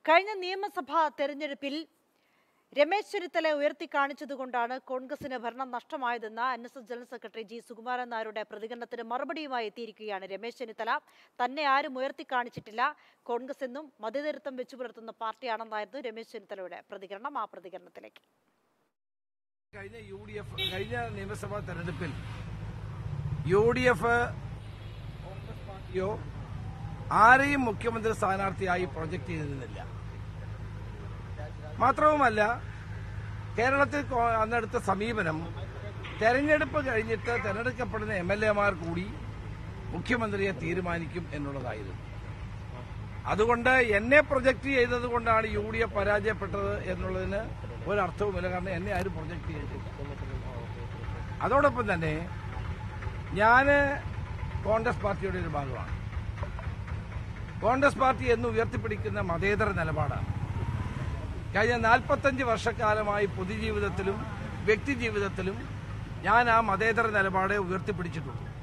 കഴിഞ്ഞ നിയമസഭാ തെരഞ്ഞെടുപ്പിൽ രമേശ് ചെന്നിത്തല ഉയർത്തിക്കാണിച്ചതുകൊണ്ടാണ് കോൺഗ്രസിന് ഭരണം നഷ്ടമായതെന്ന N S S general secretary G Sukumaran നായരുടെ പ്രതികരണത്തിന് മറുപടിയുമായി എത്തിയിരിക്കുകയാണ് രമേശ് ചെന്നിത്തല തന്നെ ആരും ഉയർത്തിക്കാണിച്ചിട്ടില്ല കോൺഗ്രസ് എന്നും മതേതരത്വം വെച്ചു പുലർത്തുന്ന പാർട്ടിയാണെന്നായിരുന്നു രമേശ് ചെന്നിത്തലയുടെ പ്രതികരണം ആ പ്രതികരണത്തിലേക്ക് കഴിഞ്ഞ യു ഡി എഫ് കഴിഞ്ഞ നിയമസഭാ തെരഞ്ഞെടുപ്പിൽ യു ഡി എഫ് കോൺഗ്രസ് പാർട്ടിയോ ആരെയും മുഖ്യമന്ത്രി സ്ഥാനാർത്ഥിയായി പ്രൊജക്ട് ചെയ്തിരുന്നില്ല മാത്രവുമല്ല കേരളത്തിൽ കോ- അന്നെടുത്ത സമീപനം തെരഞ്ഞെടുപ്പ് കഴിഞ്ഞിട്ട് തെരഞ്ഞെടുക്കപ്പെടുന്ന എം എൽ എമാർ കൂടി മുഖ്യമന്ത്രിയെ തീരുമാനിക്കും എന്നുള്ളതായിരുന്നു അതുകൊണ്ട് എന്നെ പ്രൊജക്ട് ചെയ്തത് കൊണ്ടാണ് യു ഡി എഫ് പരാജയപ്പെട്ടത് എന്നുള്ളതിന് ഒരർത്ഥവുമില്ല കാരണം എന്നെ ആരും പ്രൊജക്ട് ചെയ്തിട്ടില്ല അതോടൊപ്പം തന്നെ ഞാൻ കോൺഗ്രസ് പാർട്ടിയുടെ ഒരു ഭാഗമാണ് കോൺഗ്രസ് പാർട്ടി എന്ന് ഉയർത്തിപ്പിടിക്കുന്ന മതേതര നിലപാടാണ് കഴിഞ്ഞ നാൽപ്പത്തഞ്ച് വർഷക്കാലമായി പൊതുജീവിതത്തിലും വ്യക്തിജീവിതത്തിലും ഞാൻ ആ മതേതര നിലപാടെ ഉയർത്തിപ്പിടിച്ചിട്ടുണ്ട്